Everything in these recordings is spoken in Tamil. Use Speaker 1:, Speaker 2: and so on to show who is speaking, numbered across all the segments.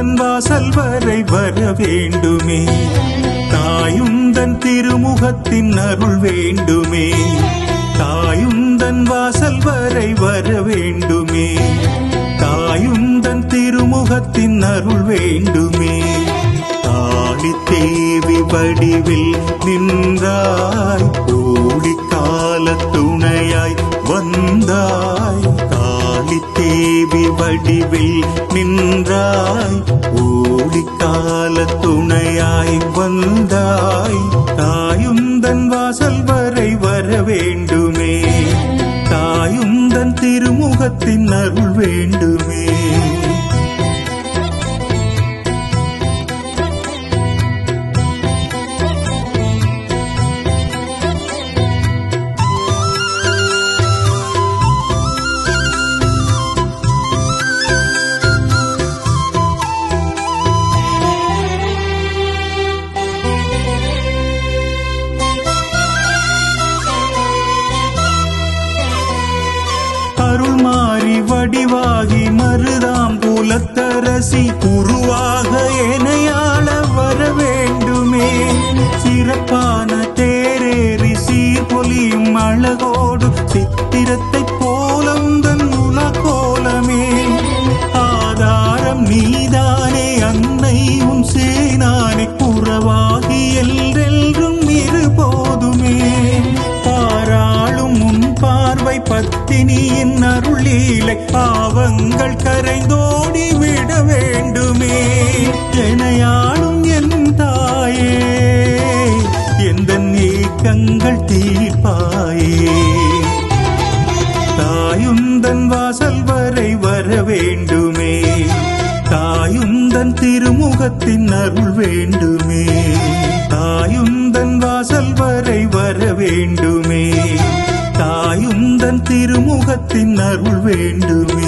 Speaker 1: தாயுந்தன் வாசல் வரை வர வேண்டுமே தாயுந்தன் திருமுகத்தின் அருள் வேண்டுமே தாயுந்தன் வாசல் வரை வர வேண்டுமே தாயுந்தன் திருமுகத்தின் அருள் வேண்டுமே தாலி தேவி வடிவில் நின்றாய் ஓடி கால துணையாய் வந்தாய் காலி தேவி வடிவில் நின்றாய் ஓடி கால துணையாய் வந்தாய் தாயுந்தன் வாசல் வரை வர வேண்டுமே தாயுந்தன் திருமுகத்தின் அருள் வேண்டுமே அருள் மாறி வடிவாகி மருதாம் புலத்தரசி உருவாக எனையாள வர வேண்டுமே சிறப்பான தேரேறி சீர்பொலியும் அழகோடு சித்திரத்தை போல உந்தன் உலகோலமே ஆதாரம் நீதானே அன்னை உன் சேனானே உறவாகி எல்லென்றும் இருபோதுமே பாராளும் உன் பார்வை பத்தினியின் அருளீலை பாவங்கள் கரைந்தோடி விட வேண்டுமே எனையாளும் என் தாயே எந்த நீக்கங்கள் தீர்ப்பாயே தாயுந்தன் வாசல் வரை வர வேண்டுமே தாயுந்தன் திருமுகத்தின் அருள் வேண்டுமே தாயுந்தன் வாசல் வரை வர வேண்டுமே தாயுந்தன் திருமுகத்தின் அருள் வேண்டுமே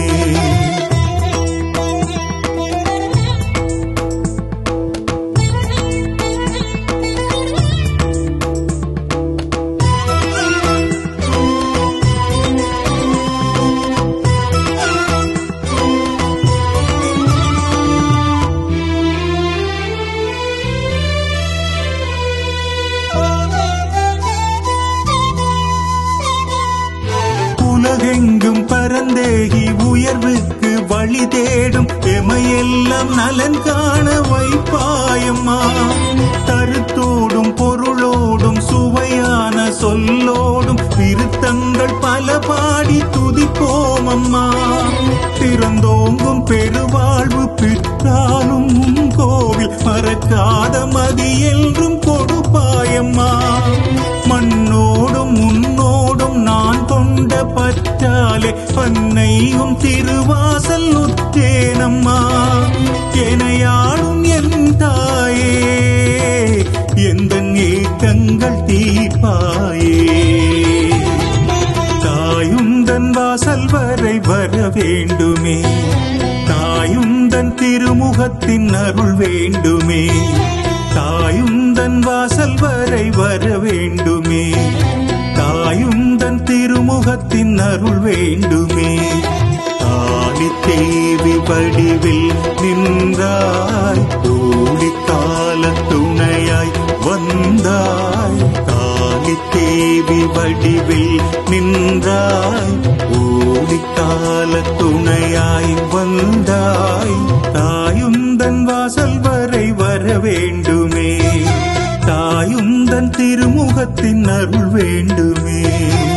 Speaker 1: உலகெங்கும் பரந்தேகி உயர்வுக்கு வழி தேடும் எமையெல்லாம் நலன் காண வைப்பாயம்மா கருத்தோடும் பொருளோடும் சுவையான சொல்லோடும் திருத்தங்கள் பல பாடி துதிப்போம் அம்மா திறந்தோங்கும் பெருவாழ்வு பெற்றாலும் உன் கோவில் மறக்காத மதி என்றும் கொடுப்பாயம்மா மண்ணோடும் உன்னோடும் நான் கொண்ட பற்றாலே அன்னையும் திருவாசல் உத்தேனம்மா எனையாளும் என் தாயே எந்த ஏக்கங்கள் தீர்ப்பாயே தாயுந்தன் வாசல் வரை வர வேண்டுமே தாயுந்தன் திருமுகத்தின் அருள் வேண்டுமே தாயுந்தன் வாசல் வரை வர வேண்டுமே தாயுந்தன் திருமுகத்தின் அருள் வேண்டுமே தாலி தேவி வடிவில் நின்றாய் ஓடி கால துணையாய் வந்தாய் காலி தேவி வடிவில் நின்றாய் ஓடி கால துணையாய் வந்தாய் தாயுந்தன் வாசல் வரை வர வேண்டுமே தாயுந்தன் திருமுகத்தின் அருள் வேண்டுமே